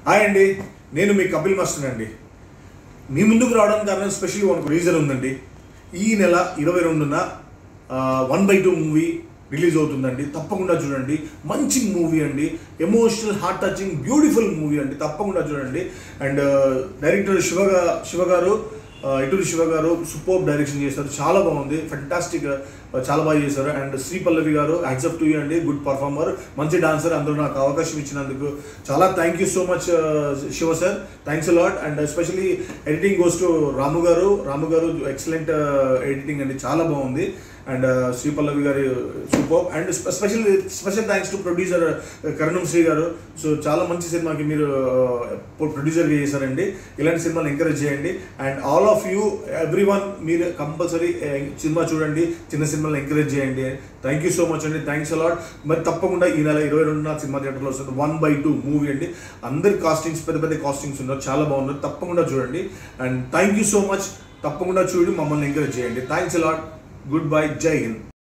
hi అండి నేను మీ Kapil master అండి మీ ముందుకు రావడానికి కారణం స్పెషల్ ఒక రీజన్ ఉందండి ఈ నెల ఇరవై రెండున one by two movie release అవుతుందండి తప్పకుండా చూడండి మంచి మూవీ అండి emotional heart touching beautiful movie అండి తప్పకుండా చూడండి అండ్ డైరెక్టర్ శివ గా- శివ గారు ఆ, ఇటూరి శివ గారు సూపర్ డైరెక్షన్ చేశారు చాలా బాగుంది ఫెంటాస్టిక్ చాలా బాగా చేశారు అండ్ శ్రీ పల్లవి గారు యాక్సెప్ట్ టు అండి గుడ్ పర్ఫార్మర్ మంచి డాన్సర్ అందరూ నాకు అవకాశం ఇచ్చినందుకు చాలా thank you so much Shiva sir thanks lot and especially editing goes to Ramu గారు రాము గారు ఎక్సలెంట్ ఎడిటింగ్ అండి చాలా బాగుంది అండ్ శ్రీ పల్లవి గారి super and special special thanks to producer Karanam Sri గారు సో చాలా మంచి సినిమాకి మీరు ప్రొడ్యూసర్గా చేశారండి ఇలాంటి సినిమాలు ఎంకరేజ్ చేయండి and all of you every one మీరు కంపల్సరీ సినిమా చూడండి చిన్న సినిమాలు ఎంకరేజ్ చేయండి థ్యాంక్ యూ సో మచ్ అండి థ్యాంక్స్ అలాట్ మరి తప్పకుండా ఈ నెల ఇరవై రెండున సినిమా థియేటర్లో వస్తుంది వన్ బై టూ మూవీ అండి అందరి కాస్టింగ్స్ పెద్ద పెద్ద కాస్టింగ్స్ ఉన్నారు చాలా బాగున్నారు తప్పకుండా చూడండి and thank you so much తప్పకుండా చూడి మమ్మల్ని ఎంకరేజ్ చేయండి థ్యాంక్స్ అలాట్ గుడ్ బై జై హింద్